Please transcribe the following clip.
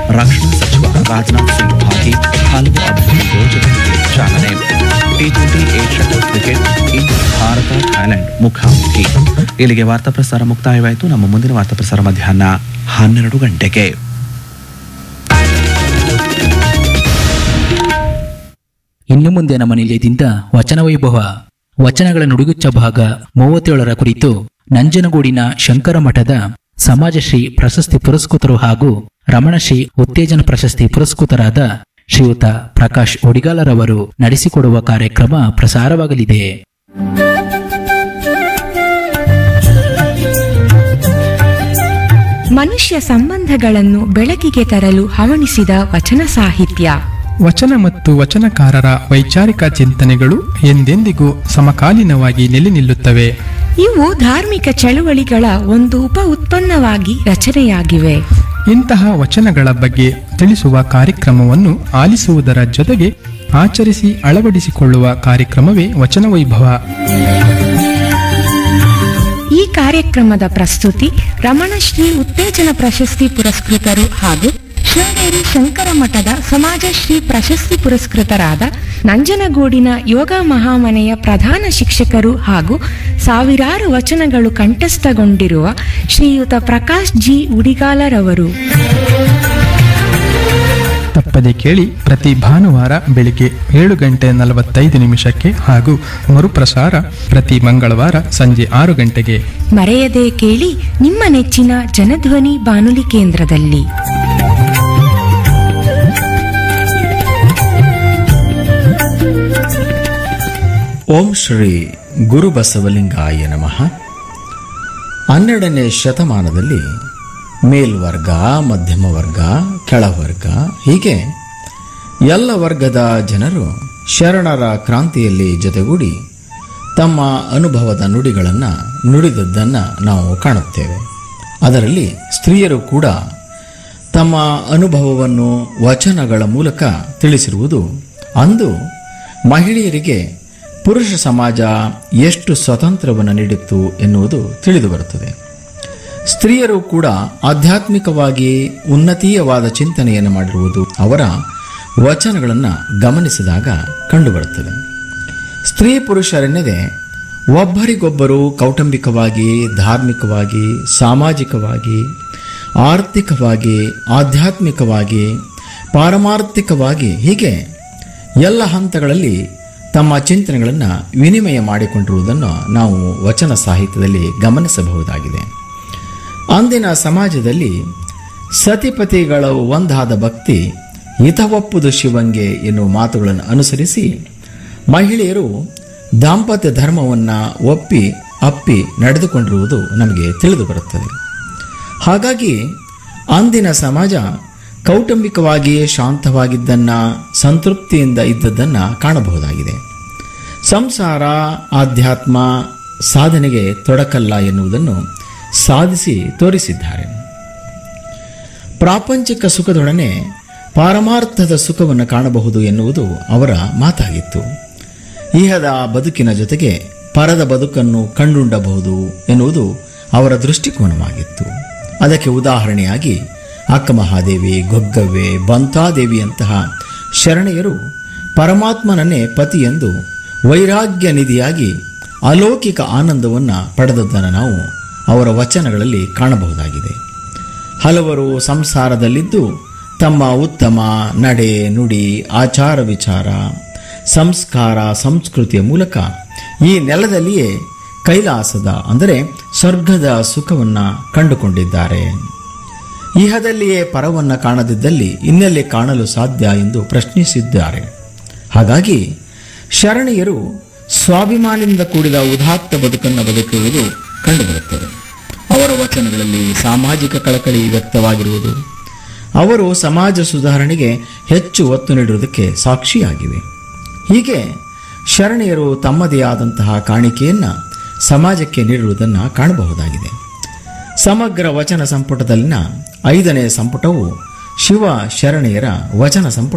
ರಕ್ಷಣಾ ಸಚಿವ ರಾಜನಾಥ್ ಸಿಂಗ್ ಭಾಗಿ ಹಲವು ಅಭಿವೃದ್ಧಿ ಯೋಜನೆಗಳಿಗೆ ಚಾಲನೆ T twenty Asia Cup cricket ಇಂದು ಭಾರತ ಥೈಲ್ಯಾಂಡ್ ಮುಖಾಮುಖಿ ಇಲ್ಲಿಗೆ ವಾರ್ತಾ ಪ್ರಸಾರ ಮುಕ್ತಾಯವಾಯಿತು ನಮ್ಮ ಮುಂದಿನ ವಾರ್ತಾ ಪ್ರಸಾರ ಮಧ್ಯಾಹ್ನ ಹನ್ನೆರಡು ಗಂಟೆಗೆ ಇನ್ನು ಮುಂದೆ ನಮ್ಮ ನಿಲಯದಿಂದ ವಚನ ವೈಭವ ವಚನಗಳ ನುಡಿಗುಚ್ಚ ಭಾಗ ಮೂವತ್ತೇಳರ ಕುರಿತು ನಂಜನಗೂಡಿನ ಶಂಕರ ಮಠದ ಸಮಾಜಶ್ರೀ ಪ್ರಶಸ್ತಿ ಪುರಸ್ಕೃತರು ಹಾಗೂ ರಮಣಶ್ರೀ ಉತ್ತೇಜನ ಪ್ರಶಸ್ತಿ ಪುರಸ್ಕೃತರಾದ ಶ್ರೀಯುತ ಪ್ರಕಾಶ್ ಒಡಿಗಾಲರವರು ನಡೆಸಿಕೊಡುವ ಕಾರ್ಯಕ್ರಮ ಪ್ರಸಾರವಾಗಲಿದೆ ಮನುಷ್ಯ ಸಂಬಂಧಗಳನ್ನು ಬೆಳಕಿಗೆ ತರಲು ಹವಣಿಸಿದ ವಚನ ಸಾಹಿತ್ಯ ವಚನ ಮತ್ತು ವಚನಕಾರರ ವೈಚಾರಿಕ ಚಿಂತನೆಗಳು ಎಂದೆಂದಿಗೂ ಸಮಕಾಲೀನವಾಗಿ ನೆಲೆ ನಿಲ್ಲುತ್ತವೆ ಇವು ಧಾರ್ಮಿಕ ಚಳುವಳಿಗಳ ಒಂದು ಉಪ ಉತ್ಪನ್ನವಾಗಿ ರಚನೆಯಾಗಿವೆ ಇಂತಹ ವಚನಗಳ ಬಗ್ಗೆ ತಿಳಿಸುವ ಕಾರ್ಯಕ್ರಮವನ್ನು ಆಲಿಸುವುದರ ಜೊತೆಗೆ ಆಚರಿಸಿ ಅಳವಡಿಸಿಕೊಳ್ಳುವ ಕಾರ್ಯಕ್ರಮವೇ ವಚನ ವೈಭವ ಈ ಕಾರ್ಯಕ್ರಮದ ಪ್ರಸ್ತುತಿ ರಮಣಶ್ರೀ ಉತ್ತೇಜನ ಪ್ರಶಸ್ತಿ ಪುರಸ್ಕೃತರು ಹಾಗೂ ಶೃಂಗೇರಿ ಶಂಕರ ಮಠದ ಸಮಾಜಶ್ರೀ ಪ್ರಶಸ್ತಿ ಪುರಸ್ಕೃತರಾದ ನಂಜನಗೂಡಿನ ಯೋಗ ಮಹಾಮನೆಯ ಪ್ರಧಾನ ಶಿಕ್ಷಕರು ಹಾಗೂ ಸಾವಿರಾರು ವಚನಗಳು ಕಂಠಸ್ಥಗೊಂಡಿರುವ ಶ್ರೀಯುತ ಪ್ರಕಾಶ್ ಜಿ ಉಡಿಗಾಲರವರು ತಪ್ಪದೆ ಕೇಳಿ ಪ್ರತಿ ಭಾನುವಾರ ಬೆಳಿಗ್ಗೆ ಏಳು ಗಂಟೆ ನಲವತ್ತೈದು ನಿಮಿಷಕ್ಕೆ ಹಾಗೂ ಮರುಪ್ರಸಾರ ಪ್ರತಿ ಮಂಗಳವಾರ ಸಂಜೆ ಆರು ಗಂಟೆಗೆ ಮರೆಯದೆ ಕೇಳಿ ನಿಮ್ಮ ನೆಚ್ಚಿನ ಜನಧ್ವನಿ ಬಾನುಲಿ ಕೇಂದ್ರದಲ್ಲಿ ಓಂ ಶ್ರೀ ಗುರು ಬಸವಲಿಂಗಾಯ ನಮಃ ಹನ್ನೆರಡನೇ ಶತಮಾನದಲ್ಲಿ ಮೇಲ್ವರ್ಗ ಮಧ್ಯಮ ವರ್ಗ ಕೆಳವರ್ಗ ಹೀಗೆ ಎಲ್ಲ ವರ್ಗದ ಜನರು ಶರಣರ ಕ್ರಾಂತಿಯಲ್ಲಿ ಜೊತೆಗೂಡಿ ತಮ್ಮ ಅನುಭವದ ನುಡಿಗಳನ್ನು ನುಡಿದದ್ದನ್ನು ನಾವು ಕಾಣುತ್ತೇವೆ ಅದರಲ್ಲಿ ಸ್ತ್ರೀಯರು ಕೂಡ ತಮ್ಮ ಅನುಭವವನ್ನು ವಚನಗಳ ಮೂಲಕ ತಿಳಿಸಿರುವುದು ಅಂದು ಮಹಿಳೆಯರಿಗೆ ಪುರುಷ ಸಮಾಜ ಎಷ್ಟು ಸ್ವಾತಂತ್ರ್ಯವನ್ನು ನೀಡಿತ್ತು ಎನ್ನುವುದು ತಿಳಿದು ಬರುತ್ತದೆ ಸ್ತ್ರೀಯರು ಕೂಡ ಆಧ್ಯಾತ್ಮಿಕವಾಗಿ ಉನ್ನತೀಯವಾದ ಚಿಂತನೆಯನ್ನು ಮಾಡಿರುವುದು ಅವರ ವಚನಗಳನ್ನು ಗಮನಿಸಿದಾಗ ಕಂಡುಬರುತ್ತದೆ ಸ್ತ್ರೀ ಪುರುಷರೆನ್ನದೆ ಒಬ್ಬರಿಗೊಬ್ಬರು ಕೌಟುಂಬಿಕವಾಗಿ ಧಾರ್ಮಿಕವಾಗಿ ಸಾಮಾಜಿಕವಾಗಿ ಆರ್ಥಿಕವಾಗಿ ಆಧ್ಯಾತ್ಮಿಕವಾಗಿ ಪಾರಮಾರ್ಥಿಕವಾಗಿ ಹೀಗೆ ಎಲ್ಲ ಹಂತಗಳಲ್ಲಿ ತಮ್ಮ ಚಿಂತನೆಗಳನ್ನು ವಿನಿಮಯ ಮಾಡಿಕೊಂಡಿರುವುದನ್ನು ನಾವು ವಚನ ಸಾಹಿತ್ಯದಲ್ಲಿ ಗಮನಿಸಬಹುದಾಗಿದೆ ಅಂದಿನ ಸಮಾಜದಲ್ಲಿ ಸತಿಪತಿಗಳ ಒಂದಾದ ಭಕ್ತಿ ಹಿತವಪ್ಪುದು ಶಿವಂಗೆ ಎನ್ನುವ ಮಾತುಗಳನ್ನು ಅನುಸರಿಸಿ ಮಹಿಳೆಯರು ದಾಂಪತ್ಯ ಧರ್ಮವನ್ನು ಒಪ್ಪಿ ಅಪ್ಪಿ ನಡೆದುಕೊಂಡಿರುವುದು ನಮಗೆ ತಿಳಿದು ಬರುತ್ತದೆ ಹಾಗಾಗಿ ಅಂದಿನ ಸಮಾಜ ಕೌಟುಂಬಿಕವಾಗಿ ಶಾಂತವಾಗಿದ್ದನ್ನ ಸಂತೃಪ್ತಿಯಿಂದ ಇದ್ದದ್ದನ್ನು ಕಾಣಬಹುದಾಗಿದೆ ಸಂಸಾರ ಆಧ್ಯಾತ್ಮ ಸಾಧನೆಗೆ ತೊಡಕಲ್ಲ ಎನ್ನುವುದನ್ನು ಸಾಧಿಸಿ ತೋರಿಸಿದ್ದಾರೆ ಪ್ರಾಪಂಚಿಕ ಸುಖದೊಡನೆ ಪಾರಮಾರ್ಥದ ಸುಖವನ್ನು ಕಾಣಬಹುದು ಎನ್ನುವುದು ಅವರ ಮಾತಾಗಿತ್ತು ಇಹದ ಬದುಕಿನ ಜೊತೆಗೆ ಪರದ ಬದುಕನ್ನು ಕಂಡುಂಡಬಹುದು ಎನ್ನುವುದು ಅವರ ದೃಷ್ಟಿಕೋನವಾಗಿತ್ತು ಅದಕ್ಕೆ ಉದಾಹರಣೆಯಾಗಿ ಅಕ್ಕಮಹಾದೇವಿ ಗೊಗ್ಗವ್ವೆ ಬಂತಾದೇವಿಯಂತಹ ಶರಣೆಯರು ಪರಮಾತ್ಮನನ್ನೇ ಪತಿಯೆಂದು ವೈರಾಗ್ಯ ನಿಧಿಯಾಗಿ ಅಲೌಕಿಕ ಆನಂದವನ್ನು ಪಡೆದದ್ದನ್ನು ನಾವು ಅವರ ವಚನಗಳಲ್ಲಿ ಕಾಣಬಹುದಾಗಿದೆ ಹಲವರು ಸಂಸಾರದಲ್ಲಿದ್ದು ತಮ್ಮ ಉತ್ತಮ ನಡೆ ನುಡಿ ಆಚಾರ ವಿಚಾರ ಸಂಸ್ಕಾರ ಸಂಸ್ಕೃತಿಯ ಮೂಲಕ ಈ ನೆಲದಲ್ಲಿಯೇ ಕೈಲಾಸದ ಅಂದರೆ ಸ್ವರ್ಗದ ಸುಖವನ್ನು ಕಂಡುಕೊಂಡಿದ್ದಾರೆ ಇಹದಲ್ಲಿಯೇ ಪರವನ್ನು ಕಾಣದಿದ್ದಲ್ಲಿ ಇನ್ನೆಲ್ಲಿ ಕಾಣಲು ಸಾಧ್ಯ ಎಂದು ಪ್ರಶ್ನಿಸಿದ್ದಾರೆ ಹಾಗಾಗಿ ಶರಣೀಯರು ಸ್ವಾಭಿಮಾನದಿಂದ ಕೂಡಿದ ಉದಾತ್ತ ಬದುಕನ್ನು ಬದುಕುವುದು ಕಂಡುಬರುತ್ತದೆ ಅವರ ವಚನಗಳಲ್ಲಿ ಸಾಮಾಜಿಕ ಕಳಕಳಿ ವ್ಯಕ್ತವಾಗಿರುವುದು ಅವರು ಸಮಾಜ ಸುಧಾರಣೆಗೆ ಹೆಚ್ಚು ಒತ್ತು ನೀಡುವುದಕ್ಕೆ ಸಾಕ್ಷಿಯಾಗಿವೆ ಹೀಗೆ ಶರಣೀಯರು ತಮ್ಮದೇ ಆದಂತಹ ಕಾಣಿಕೆಯನ್ನು ಸಮಾಜಕ್ಕೆ ನೀಡಿರುವುದನ್ನು ಕಾಣಬಹುದಾಗಿದೆ ಸಮಗ್ರ ವಚನ ಸಂಪುಟದಲ್ಲಿನ ಐದನೇ ಸಂಪುಟವು ಶಿವ ಶರಣೆಯರ ವಚನ ಸಂಪುಟ